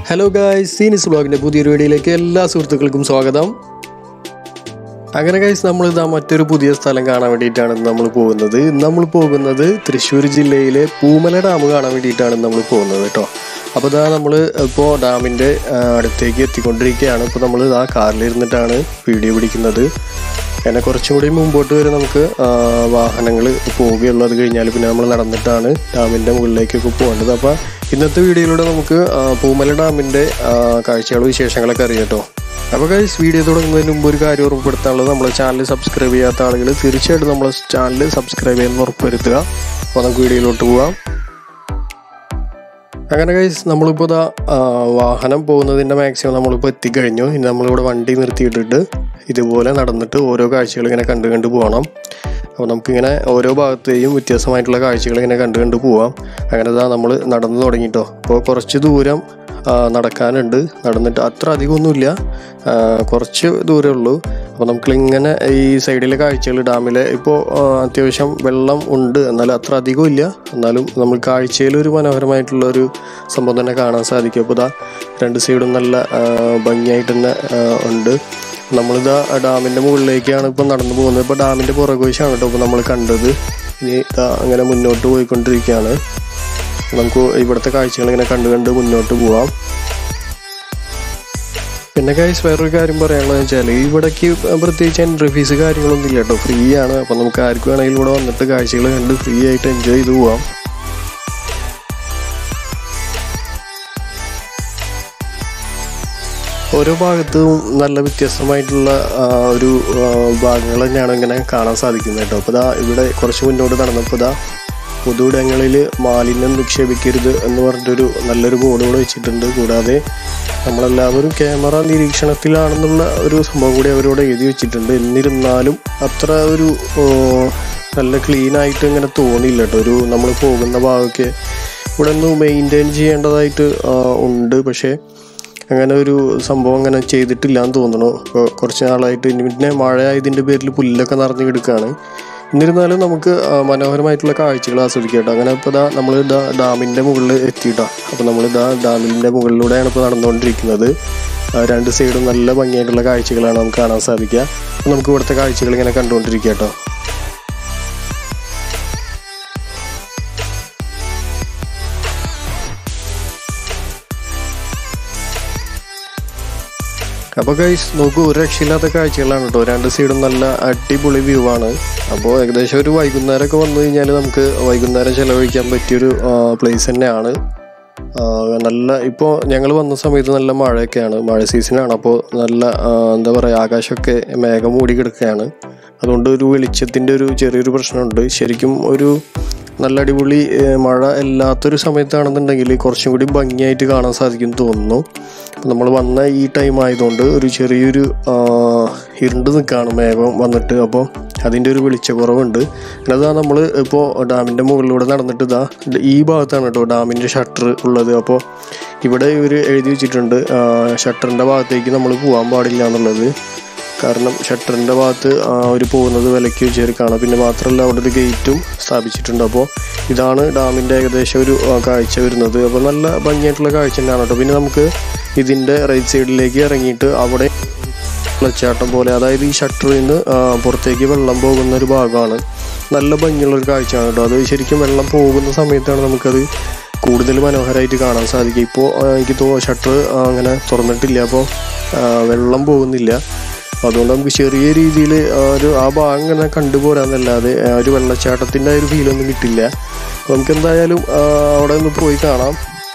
hello guys സീനിസ് ബ്ലോഗിൻ്റെ പുതിയൊരു വീഡിയോയിലേക്ക് എല്ലാ സുഹൃത്തുക്കൾക്കും സ്വാഗതം അങ്ങനെ ഗൈസ് നമ്മൾ ഇതാ മറ്റൊരു പുതിയ സ്ഥലം കാണാൻ വേണ്ടിയിട്ടാണ് നമ്മൾ പോകുന്നത് നമ്മൾ പോകുന്നത് തൃശ്ശൂർ ജില്ലയിലെ പൂമല ഡാം കാണാൻ വേണ്ടിയിട്ടാണ് നമ്മൾ പോകുന്നത് കേട്ടോ അപ്പോൾ ഇതാ നമ്മൾ ഇപ്പോൾ ഡാമിൻ്റെ അടുത്തേക്ക് എത്തിക്കൊണ്ടിരിക്കുകയാണ് ഇപ്പോൾ നമ്മൾ ആ കാറിലിരുന്നിട്ടാണ് വീഡിയോ പിടിക്കുന്നത് അങ്ങനെ കുറച്ചും കൂടി മുമ്പോട്ട് വരെ നമുക്ക് വാഹനങ്ങൾ പോവുകയുള്ളൂ അത് കഴിഞ്ഞാൽ പിന്നെ നമ്മൾ നടന്നിട്ടാണ് ഡാമിൻ്റെ മുകളിലേക്കൊക്കെ പോകേണ്ടത് അപ്പോൾ ഇന്നത്തെ വീഡിയോയിലൂടെ നമുക്ക് ആ, പൂമല ഡാമിൻ്റെ കാഴ്ചകളും വിശേഷങ്ങളൊക്കെ അറിയാം കേട്ടോ അപ്പോൾ ഗൈസ് വീഡിയോ തുടങ്ങുന്നതിന് മുമ്പ് ഒരു കാര്യം ഉറപ്പെടുത്താനുള്ളത് നമ്മുടെ ചാനൽ സബ്സ്ക്രൈബ് ചെയ്യാത്ത ആളുകൾ തീർച്ചയായിട്ടും നമ്മുടെ ചാനൽ സബ്സ്ക്രൈബ് ചെയ്യുന്ന ഉറപ്പുവരുത്തുക അപ്പോൾ നമുക്ക് വീഡിയോയിലോട്ട് പോവാം അങ്ങനെ ഗൈസ് നമ്മളിപ്പോൾ ഇതാ ആ, വാഹനം പോകുന്നതിൻ്റെ മാക്സിമം നമ്മളിപ്പോൾ എത്തിക്കഴിഞ്ഞു ഇനി നമ്മളിവിടെ വണ്ടി നിർത്തിയിട്ടിട്ട് ഇതുപോലെ നടന്നിട്ട് ഓരോ കാഴ്ചകൾ ഇങ്ങനെ കണ്ടു കണ്ട് പോകണം അപ്പോൾ നമുക്കിങ്ങനെ ഓരോ ഭാഗത്തെയും വ്യത്യാസമായിട്ടുള്ള കാഴ്ചകൾ ഇങ്ങനെ കണ്ടു കണ്ട് പോവാം അങ്ങനെ ഇതാ നമ്മൾ നടന്നു തുടങ്ങിട്ടോ അപ്പോൾ കുറച്ച് ദൂരം ആ, നടക്കാനുണ്ട് നടന്നിട്ട് അത്ര അധികമൊന്നുമില്ല ആ, കുറച്ച് ദൂരമേ ഉള്ളൂ അപ്പോൾ നമുക്കിങ്ങനെ ഈ സൈഡിലെ കാഴ്ചകൾ ഡാമിലെ ഇപ്പോൾ അത്യാവശ്യം വെള്ളം ഉണ്ട് എന്നാലും അത്ര അധികം ഇല്ല എന്നാലും നമ്മൾ കാഴ്ചയിൽ ഒരു മനോഹരമായിട്ടുള്ള ഒരു സംഭവം തന്നെ കാണാൻ സാധിക്കും അപ്പോൾ ഇതാ രണ്ട് സൈഡും നല്ല ആ, ഭംഗിയായിട്ട് തന്നെ ആ, ഉണ്ട് നമ്മളിതാ ഡാമിൻ്റെ മുകളിലേക്കാണ് ഇപ്പോൾ നടന്നു പോകുന്നത് ഇപ്പോൾ ഡാമിൻ്റെ പുറകുവശമാണ് കേട്ടോ ഇപ്പോൾ നമ്മൾ കണ്ടത് ഇനി ഇതാ അങ്ങനെ മുന്നോട്ട് പോയിക്കൊണ്ടിരിക്കുകയാണ് നമുക്ക് ഇവിടുത്തെ കാഴ്ചകൾ ഇങ്ങനെ കണ്ടു കണ്ട് മുന്നോട്ട് പോവാം പിന്നെ ഗൈസ് വേറൊരു കാര്യം പറയാനുള്ളത് വെച്ചാൽ ഇവിടേക്ക് പ്രത്യേകിച്ച് എൻട്രി ഫീസ് കാര്യങ്ങളൊന്നും ഇല്ല കേട്ടോ ഫ്രീ ആണ് അപ്പം നമുക്ക് ആർക്ക് വേണമെങ്കിലും ഇവിടെ വന്നിട്ട് കാഴ്ചകൾ കണ്ട് ഫ്രീ ആയിട്ട് എൻജോയ് ചെയ്ത് പോവാം ഓരോ ഭാഗത്തും നല്ല വ്യത്യസ്തമായിട്ടുള്ള ആ, ഒരു ആ, ഭാഗങ്ങൾ തന്നെയാണ് ഇങ്ങനെ കാണാൻ സാധിക്കുന്നത് കേട്ടോ അപ്പോൾ ഇതാ ഇവിടെ കുറച്ച് മുന്നോട്ട് നടന്നപ്പോൾ ഇതാ പൊതുയിടങ്ങളിൽ മാലിന്യം നിക്ഷേപിക്കരുത് എന്ന് പറഞ്ഞിട്ടൊരു നല്ലൊരു ബോർഡ് കൂടെ വെച്ചിട്ടുണ്ട് കൂടാതെ നമ്മളെല്ലാവരും ക്യാമറ നിരീക്ഷണത്തിലാണെന്നുള്ള ഒരു സംഭവം കൂടി അവരോട് എഴുതി വെച്ചിട്ടുണ്ട് എന്നിരുന്നാലും അത്ര ഒരു ഓ, നല്ല ക്ലീൻ ആയിട്ട് ഇങ്ങനെ തോന്നിയില്ല കേട്ടോ ഒരു നമ്മൾ പോകുന്ന ഭാഗമൊക്കെ ഇവിടെ ഒന്ന് മെയിൻറ്റെയിൻ ചെയ്യേണ്ടതായിട്ട് ആ, ഉണ്ട് പക്ഷേ അങ്ങനെ ഒരു സംഭവം അങ്ങനെ ചെയ്തിട്ടില്ല എന്ന് തോന്നുന്നു ഇപ്പോൾ കുറച്ച് നാളായിട്ട് ഇനി പിന്നെ മഴ ആയതിൻ്റെ പേരിൽ പുല്ലൊക്കെ നിറഞ്ഞു കിടക്കുകയാണ് എന്നിരുന്നാലും നമുക്ക് ആ, മനോഹരമായിട്ടുള്ള കാഴ്ചകൾ ആസ്വദിക്കാം കേട്ടോ അങ്ങനെ ഇപ്പോൾ ഇതാ നമ്മൾ ഇതാ ഡാമിൻ്റെ മുകളിൽ എത്തിയിട്ടോ അപ്പോൾ നമ്മൾ ഇതാ ഡാമിൻ്റെ മുകളിലൂടെയാണ് ഇപ്പോൾ നടന്നുകൊണ്ടിരിക്കുന്നത് ആ, രണ്ട് സൈഡും നല്ല ഭംഗിയായിട്ടുള്ള കാഴ്ചകളാണ് നമുക്ക് കാണാൻ സാധിക്കുക അപ്പോൾ നമുക്ക് ഇവിടുത്തെ കാഴ്ചകൾ ഇങ്ങനെ കണ്ടുകൊണ്ടിരിക്കുക കേട്ടോ അപ്പോൾ ഗൈസ് നോക്കൂ ഒരു രക്ഷയില്ലാത്ത കാഴ്ചകളാണ് കേട്ടോ രണ്ട് സൈഡും നല്ല അടിപൊളി വ്യൂ ആണ് അപ്പോൾ ഏകദേശം ഒരു വൈകുന്നേരമൊക്കെ വന്നു കഴിഞ്ഞാൽ നമുക്ക് വൈകുന്നേരം ചിലവഴിക്കാൻ പറ്റിയൊരു പ്ലേസ് തന്നെയാണ് ആ, നല്ല ഇപ്പോൾ ഞങ്ങൾ വന്ന സമയത്ത് നല്ല മഴയൊക്കെയാണ് മഴ സീസണാണ് അപ്പോൾ നല്ല ആ, എന്താ പറയുക ആകാശമൊക്കെ മേഘം മൂടി കിടക്കുകയാണ് അതുകൊണ്ട് ഒരു വെളിച്ചത്തിൻ്റെ ഒരു ചെറിയൊരു പ്രശ്നമുണ്ട് ശരിക്കും ഒരു നല്ല അടിപൊളി ഏ, മഴ ഇല്ലാത്തൊരു സമയത്താണെന്നുണ്ടെങ്കിൽ കുറച്ചും കൂടി ഭംഗിയായിട്ട് കാണാൻ സാധിക്കും എന്ന് തോന്നുന്നു നമ്മൾ വന്ന ഈ ടൈം ആയതുകൊണ്ട് ഒരു ചെറിയൊരു ആ, ഇരുണ്ട് നിൽക്കുകയാണ് മേഘം വന്നിട്ട് അപ്പോൾ അതിൻ്റെ ഒരു വെളിച്ചക്കുറവുണ്ട് പിന്നെ അതാ നമ്മൾ ഇപ്പോൾ ഡാമിൻ്റെ മുകളിലൂടെ നടന്നിട്ട് ഇതാ ഈ ഭാഗത്താണ് കേട്ടോ ഡാമിൻ്റെ ഷട്ടർ ഉള്ളത് അപ്പോൾ ഇവിടെ ഇവർ എഴുതി വെച്ചിട്ടുണ്ട് ഷട്ടറിൻ്റെ ഭാഗത്തേക്ക് നമ്മൾ പോകാൻ പാടില്ല എന്നുള്ളത് കാരണം ഷട്ടറിൻ്റെ ഭാഗത്ത് ആ, അവർ പോകുന്നത് വിലയ്ക്ക് വെച്ചേറി കാണാം പിന്നെ മാത്രമല്ല അവിടെ ഒരു ഗേറ്റും സ്ഥാപിച്ചിട്ടുണ്ട് അപ്പോൾ ഇതാണ് ഡാമിൻ്റെ ഏകദേശം ഒരു ആ, കാഴ്ച വരുന്നത് അപ്പോൾ നല്ല ഭംഗിയായിട്ടുള്ള കാഴ്ച തന്നെയാണ് കേട്ടോ പിന്നെ നമുക്ക് ഇതിൻ്റെ റൈറ്റ് സൈഡിലേക്ക് ഇറങ്ങിയിട്ട് അവിടെ വെള്ളച്ചാട്ടം പോലെ അതായത് ഈ ഷട്ടറിൽ നിന്ന് ആ, പുറത്തേക്ക് വെള്ളം പോകുന്ന ഒരു ഭാഗമാണ് നല്ല ഭംഗിയുള്ള ഒരു കാഴ്ചയാണ് കേട്ടോ അത് ശരിക്കും വെള്ളം പോകുന്ന സമയത്താണ് നമുക്കത് കൂടുതൽ മനോഹരമായിട്ട് കാണാൻ സാധിക്കുക ഇപ്പോൾ ആ, എനിക്ക് തോ ഷട്ടർ അങ്ങനെ തുറന്നിട്ടില്ല അപ്പോൾ ആ, വെള്ളം പോകുന്നില്ല അതുകൊണ്ട് നമുക്ക് ചെറിയ രീതിയിൽ ഒരു ആ ഭാഗം ഇങ്ങനെ കണ്ടുപോരാന്നല്ലാതെ ആ, ഒരു വെള്ളച്ചാട്ടത്തിൻ്റെ ആ ഒരു ഫീലൊന്നും കിട്ടില്ല അപ്പോൾ നമുക്ക് എന്തായാലും ആ, അവിടെ ഒന്ന് പോയി കാണാം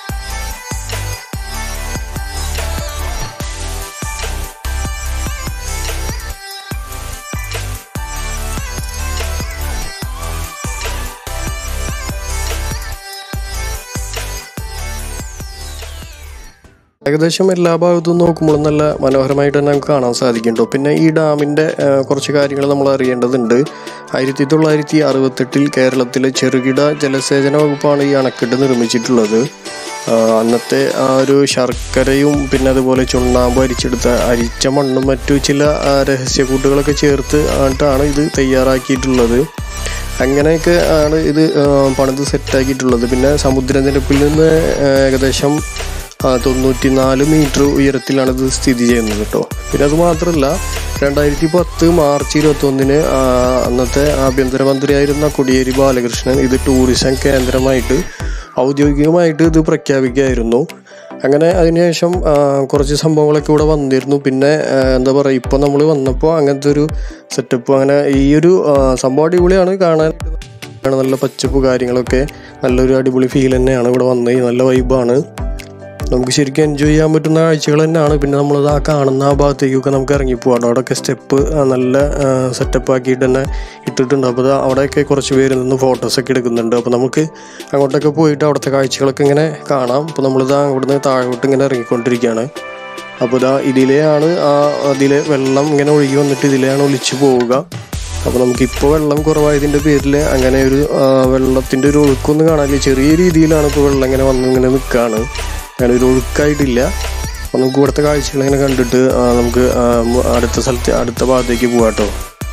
ഏകദേശം എല്ലാ ഭാഗത്തും നോക്കുമ്പോൾ നല്ല മനോഹരമായിട്ട് തന്നെ നമുക്ക് കാണാൻ സാധിക്കുന്നുണ്ടോ പിന്നെ ഈ ഡാമിൻ്റെ ആ, കുറച്ച് കാര്യങ്ങൾ നമ്മൾ അറിയേണ്ടതുണ്ട് ആയിരത്തി തൊള്ളായിരത്തി അറുപത്തെട്ടിൽ കേരളത്തിലെ ചെറുകിട ജലസേചന വകുപ്പാണ് ഈ അണക്കെട്ട് നിർമ്മിച്ചിട്ടുള്ളത് ആ, അന്നത്തെ ആ ഒരു ശർക്കരയും പിന്നെ അതുപോലെ ചുണ്ണാമ്പ് അരിച്ചെടുത്ത അരിച്ച മണ്ണും മറ്റു ചില ആ, രഹസ്യക്കൂട്ടുകളൊക്കെ ചേർത്ത് ആയിട്ടാണ് ഇത് തയ്യാറാക്കിയിട്ടുള്ളത് അങ്ങനെയൊക്കെ ആണ് ഇത് ആ, പണിത് സെറ്റാക്കിയിട്ടുള്ളത് പിന്നെ സമുദ്രനിരപ്പിൽ നിന്ന് ആ, ഏകദേശം തൊണ്ണൂറ്റി നാല് മീറ്റർ ഉയരത്തിലാണ് ഇത് സ്ഥിതി ചെയ്യുന്നത് കേട്ടോ പിന്നെ അത് മാത്രമല്ല രണ്ടായിരത്തി പത്ത് മാർച്ച് ഇരുപത്തൊന്നിന് അന്നത്തെ ആഭ്യന്തരമന്ത്രിയായിരുന്ന കൊടിയേരി ബാലകൃഷ്ണൻ ഇത് ടൂറിസം കേന്ദ്രമായിട്ട് ഔദ്യോഗികമായിട്ട് ഇത് പ്രഖ്യാപിക്കുകയായിരുന്നു അങ്ങനെ അതിനുശേഷം ആ, കുറച്ച് സംഭവങ്ങളൊക്കെ ഇവിടെ വന്നിരുന്നു പിന്നെ ആ, എന്താ പറയുക ഇപ്പോൾ നമ്മൾ വന്നപ്പോൾ അങ്ങനത്തെ ഒരു സെറ്റപ്പ് അങ്ങനെ ഈ ഒരു ആ, സംഭവം അടിപൊളിയാണ് കാണാൻ ആണ് നല്ല പച്ചപ്പ് കാര്യങ്ങളൊക്കെ നല്ലൊരു അടിപൊളി ഫീൽ തന്നെയാണ് ഇവിടെ വന്നത് നല്ല വൈബാണ് നമുക്ക് ശരിക്കും എൻജോയ് ചെയ്യാൻ പറ്റുന്ന കാഴ്ചകൾ തന്നെയാണ് പിന്നെ നമ്മളത് ആ കാണുന്ന ആ ഭാഗത്തേക്കൊക്കെ നമുക്ക് ഇറങ്ങി പോകാം അവിടെയൊക്കെ സ്റ്റെപ്പ് നല്ല സെറ്റപ്പ് ആക്കിയിട്ട് തന്നെ ഇട്ടിട്ടുണ്ട് അപ്പോൾ ദാ അവിടെയൊക്കെ കുറച്ച് പേര് നിന്ന് ഫോട്ടോസൊക്കെ എടുക്കുന്നുണ്ട് അപ്പോൾ നമുക്ക് അങ്ങോട്ടൊക്കെ പോയിട്ട് അവിടുത്തെ കാഴ്ചകളൊക്കെ ഇങ്ങനെ കാണാം അപ്പോൾ നമ്മളിതാ അവിടുന്ന് താഴോട്ട് ഇങ്ങനെ ഇറങ്ങിക്കൊണ്ടിരിക്കുകയാണ് അപ്പോൾ ഇതാ ഇതിലെയാണ് ആ അതിലെ വെള്ളം ഇങ്ങനെ ഒഴുകി വന്നിട്ട് ഇതിലെയാണ് ഒലിച്ചു പോവുക അപ്പോൾ നമുക്കിപ്പോൾ വെള്ളം കുറവായതിൻ്റെ പേരിൽ അങ്ങനെ ഒരു ആ, വെള്ളത്തിൻ്റെ ഒരു ഒഴുക്കൊന്നും കാണാനില്ല ചെറിയ രീതിയിലാണ് ഇപ്പോൾ വെള്ളം ഇങ്ങനെ വന്ന് ഇങ്ങനെ നിൽക്കുകയാണ് അങ്ങനെ ഒരു ഒഴുക്കായിട്ടില്ല അപ്പോൾ നമുക്ക് ഇവിടുത്തെ കാഴ്ചകൾ ഇങ്ങനെ കണ്ടിട്ട് ആ, നമുക്ക് ആ, മ- അടുത്ത സ്ഥലത്ത് അടുത്ത ഭാഗത്തേക്ക് പോകാം കേട്ടോ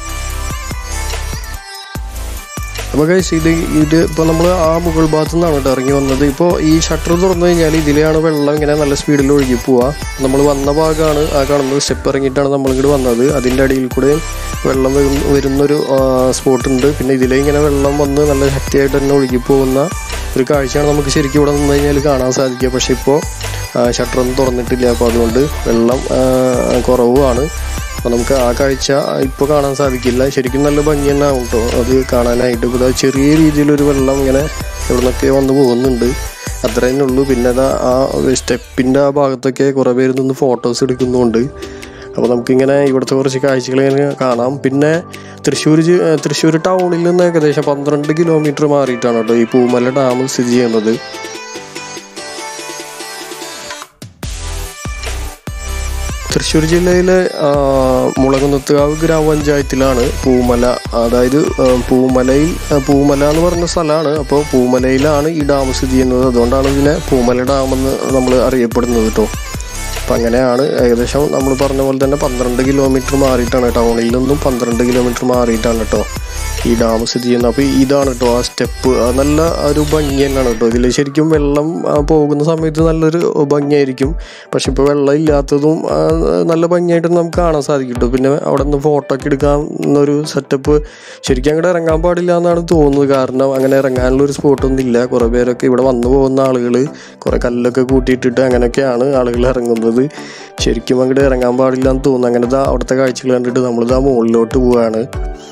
അപ്പോൾ ഗൈസ് ഇത് ഇത് ഇപ്പോൾ നമ്മൾ ആ മുകൾ ഭാഗത്തു നിന്നാണ് കേട്ടോ ഇറങ്ങി വന്നത് ഇപ്പോൾ ഈ ഷട്ടർ തുറന്നു കഴിഞ്ഞാൽ ഇതിലെയാണ് വെള്ളം ഇങ്ങനെ നല്ല സ്പീഡിൽ ഒഴുകി പോവുക നമ്മൾ വന്ന ഭാഗമാണ് ആ കാണുന്നത് സ്റ്റെപ്പ് ഇറങ്ങിയിട്ടാണ് നമ്മൾ ഇങ്ങോട്ട് വന്നത് അതിൻ്റെ അടിയിൽ കൂടെ വെള്ളം വരുന്ന വരുന്നൊരു സ്പോട്ട് ഉണ്ട് പിന്നെ ഇതിലെ ഇങ്ങനെ വെള്ളം വന്ന് നല്ല ശക്തിയായിട്ട് തന്നെ ഒഴുകി പോകുന്ന ഒരു കാഴ്ചയാണ് നമുക്ക് ശരിക്കും ഇവിടെ നിന്ന് കഴിഞ്ഞാൽ കാണാൻ സാധിക്കുക പക്ഷേ ഇപ്പോൾ ഷട്ടറൊന്നും തുറന്നിട്ടില്ല അപ്പോൾ അതുകൊണ്ട് വെള്ളം ആ, കുറവുമാണ് അപ്പോൾ നമുക്ക് ആ കാഴ്ച ഇപ്പോൾ കാണാൻ സാധിക്കില്ല ശരിക്കും നല്ല ഭംഗി തന്നെ ആവും കേട്ടോ അത് കാണാനായിട്ട് ഇപ്പോൾ ദാ ചെറിയ രീതിയിലൊരു വെള്ളം ഇങ്ങനെ ഇവിടെ നിന്നൊക്കെ വന്ന് പോകുന്നുണ്ട് അത്ര തന്നെ ഉള്ളൂ പിന്നെ അതാ ആ സ്റ്റെപ്പിൻ്റെ ആ ഭാഗത്തൊക്കെ കുറേ പേര് നിന്ന് ഫോട്ടോസ് എടുക്കുന്നുണ്ട് അപ്പോൾ നമുക്കിങ്ങനെ ഇവിടുത്തെ കുറച്ച് കാഴ്ചകൾ ഇങ്ങനെ കാണാം പിന്നെ തൃശ്ശൂർ ജി- തൃശ്ശൂർ ടൗണിൽ നിന്ന് ഏകദേശം പന്ത്രണ്ട് കിലോമീറ്റർ മാറിയിട്ടാണ് കേട്ടോ ഈ പൂമല ഡാം സ്ഥിതി ചെയ്യുന്നത് തൃശ്ശൂർ ജില്ലയിലെ ആ, മുളകുന്നത്തുകാവ് ഗ്രാമപഞ്ചായത്തിലാണ് പൂമല അതായത് ആ, പൂമലയിൽ ആ, പൂമല എന്ന് പറഞ്ഞ സ്ഥലമാണ് അപ്പോൾ പൂമലയിലാണ് ഈ ഡാം സ്ഥിതി ചെയ്യുന്നത് അതുകൊണ്ടാണ് ഇതിനെ പൂമല ഡാം എന്ന് നമ്മൾ അറിയപ്പെടുന്നത് കേട്ടോ അപ്പം അങ്ങനെയാണ് ഏകദേശം നമ്മൾ പറഞ്ഞ പോലെ തന്നെ പന്ത്രണ്ട് കിലോമീറ്റർ മാറിയിട്ടാണ് ടൗണിൽ നിന്നും പന്ത്രണ്ട് കിലോമീറ്റർ മാറിയിട്ടാണ് കേട്ടോ ഈ ഡാം സ്ഥിതി ചെയ്യുന്നത് അപ്പോൾ ഇതാണ് കേട്ടോ ആ സ്റ്റെപ്പ് നല്ല ഒരു ഭംഗി തന്നെയാണ് കേട്ടോ ഇതിൽ ശരിക്കും വെള്ളം ആ, പോകുന്ന സമയത്ത് നല്ലൊരു ഭംഗിയായിരിക്കും പക്ഷെ ഇപ്പോൾ വെള്ളം ഇല്ലാത്തതും ആ, നല്ല ഭംഗിയായിട്ട് നമുക്ക് കാണാൻ സാധിക്കും കേട്ടോ പിന്നെ അവിടെ നിന്ന് ഫോട്ടോ ഒക്കെ എടുക്കാൻ എന്നൊരു സെറ്റപ്പ് ശരിക്കും അങ്ങോട്ട് ഇറങ്ങാൻ പാടില്ല എന്നാണ് തോന്നുന്നത് കാരണം അങ്ങനെ ഇറങ്ങാനുള്ള ഒരു സ്പോട്ടൊന്നും ഇല്ല കുറേ പേരൊക്കെ ഇവിടെ വന്നു പോകുന്ന ആളുകൾ കുറേ കല്ലൊക്കെ കൂട്ടിയിട്ടിട്ട് അങ്ങനെയൊക്കെയാണ് ആളുകൾ ഇറങ്ങുന്നത് ശരിക്കും അങ്ങോട്ട് ഇറങ്ങാൻ പാടില്ല എന്ന് തോന്നുന്നു അങ്ങനെ ദാ അവിടുത്തെ കാഴ്ചകൾ കണ്ടിട്ട് നമ്മളിതാ മുകളിലോട്ട് പോവുകയാണ്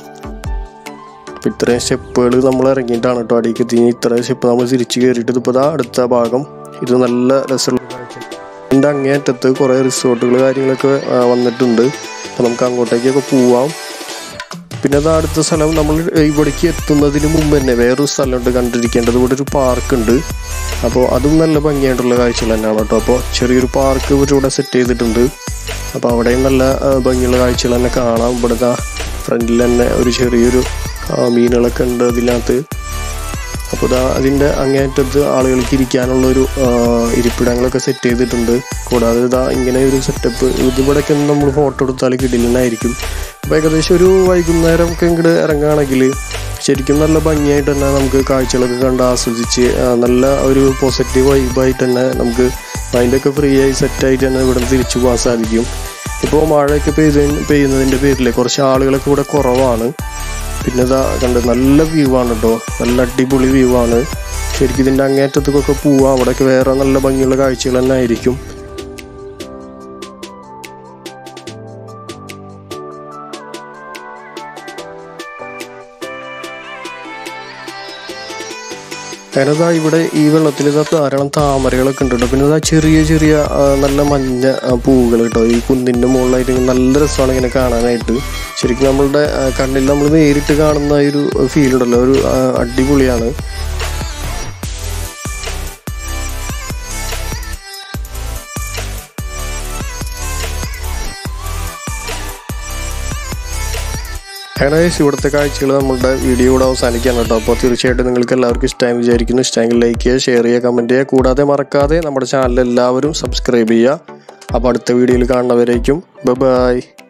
അപ്പോൾ ഇത്രയും സ്റ്റെപ്പുകൾ നമ്മൾ ഇറങ്ങിയിട്ടാണ് കേട്ടോ അടിയിലേക്ക് എത്തി ഇത്രയും സ്റ്റെപ്പ് നമ്മൾ തിരിച്ച് കയറിയിട്ട് ഇപ്പോൾ ദാ അടുത്ത ഭാഗം ഇത് നല്ല രസമുള്ള കാഴ്ച ഇതിൻ്റെ അങ്ങേയറ്റത്ത് കുറേ റിസോർട്ടുകൾ കാര്യങ്ങളൊക്കെ ആ, വന്നിട്ടുണ്ട് അപ്പോൾ നമുക്ക് അങ്ങോട്ടേക്കൊക്കെ പോവാം പിന്നെ അത് അടുത്ത സ്ഥലം നമ്മൾ ഇവിടേക്ക് എത്തുന്നതിന് മുമ്പ് തന്നെ വേറൊരു സ്ഥലമുണ്ട് കണ്ടിരിക്കേണ്ടത് ഇവിടെ ഒരു പാർക്ക് ഉണ്ട് അപ്പോൾ അതും നല്ല ഭംഗിയായിട്ടുള്ള കാഴ്ചകൾ തന്നെയാണ് കേട്ടോ അപ്പോൾ ചെറിയൊരു പാർക്ക് ഇവരിവിടെ സെറ്റ് ചെയ്തിട്ടുണ്ട് അപ്പോൾ അവിടെയും നല്ല ആ, ഭംഗിയുള്ള കാഴ്ചകൾ തന്നെ കാണാം ഇവിടുത്തെ ഫ്രണ്ടിൽ തന്നെ ഒരു ചെറിയൊരു ആ, മീനുകളൊക്കെ ഉണ്ട് അതിനകത്ത് അപ്പോൾ ഇതാ അതിൻ്റെ അങ്ങേയറ്റത്ത് ആളുകൾക്ക് ഇരിക്കാനുള്ളൊരു ആ, ഇരിപ്പിടങ്ങളൊക്കെ സെറ്റ് ചെയ്തിട്ടുണ്ട് കൂടാതെ ഇതാ ഇങ്ങനെ ഒരു സെറ്റപ്പ് ഇതിവിടെയൊക്കെ നമ്മൾ ഫോട്ടോ എടുത്താൽ കിടിലനായിരിക്കും അപ്പോൾ ഏകദേശം ഒരു വൈകുന്നേരം ഒക്കെ ഇങ്ങോട്ട് ഇറങ്ങുകയാണെങ്കിൽ ശരിക്കും നല്ല ഭംഗിയായിട്ട് തന്നെ നമുക്ക് കാഴ്ചകളൊക്കെ കണ്ട് ആസ്വദിച്ച് ആ, നല്ല ഒരു പോസിറ്റീവ് വൈബായിട്ട് തന്നെ നമുക്ക് മൈൻഡൊക്കെ ഫ്രീ ആയി സെറ്റായിട്ട് തന്നെ ഇവിടെ നിന്ന് തിരിച്ചു പോകാൻ സാധിക്കും ഇപ്പോൾ മഴയൊക്കെ പെയ്ത പെയ്യുന്നതിൻ്റെ പേരിൽ കുറച്ച് ആളുകളൊക്കെ ഇവിടെ കുറവാണ് പിന്നെ ഇതാ കണ്ട് നല്ല വ്യൂ ആണ് കേട്ടോ നല്ല അടിപൊളി വ്യൂ ആണ് ശരിക്കും ഇതിൻ്റെ അങ്ങേറ്റത്തേക്കൊക്കെ പോവാം അവിടെയൊക്കെ വേറെ നല്ല ഭംഗിയുള്ള കാഴ്ചകൾ തന്നെ ആയിരിക്കും അങ്ങനെ ഇതാ ഇവിടെ ഈ വെള്ളത്തിൽ ഇതാ ധാരാളം താമരകളൊക്കെ ഉണ്ട് കേട്ടോ പിന്നെ ഇതാ ചെറിയ ചെറിയ ആ, നല്ല മഞ്ഞ ആ, പൂവുകൾ കേട്ടോ ഈ കുന്നിൻ്റെ മുകളിലായിട്ട് ഇങ്ങനെ നല്ല രസമാണ് ഇങ്ങനെ കാണാനായിട്ട് ശരിക്കും നമ്മളുടെ ആ, കണ്ണിൽ നമ്മൾ നേരിട്ട് കാണുന്ന ആ ഒരു ഫീൽ ഉണ്ടല്ലോ ഒരു ആ, അടിപൊളിയാണ് അങ്ങനെ guys, ഇവിടുത്തെ കാഴ്ചകൾ നമ്മളുടെ വീഡിയോ കൂടെ അവസാനിക്കാണ് കേട്ടോ അപ്പോൾ തീർച്ചയായിട്ടും നിങ്ങൾക്ക് എല്ലാവർക്കും ഇഷ്ടമായി വിചാരിക്കുന്നു ഇഷ്ടമെങ്കിൽ ലൈക്ക് ചെയ്യുക ഷെയർ ചെയ്യുക കമൻറ്റ് ചെയ്യുക കൂടാതെ മറക്കാതെ നമ്മുടെ ചാനൽ എല്ലാവരും സബ്സ്ക്രൈബ് ചെയ്യുക അപ്പോൾ അടുത്ത വീഡിയോയിൽ കാണുന്നവരേക്കും ബൈ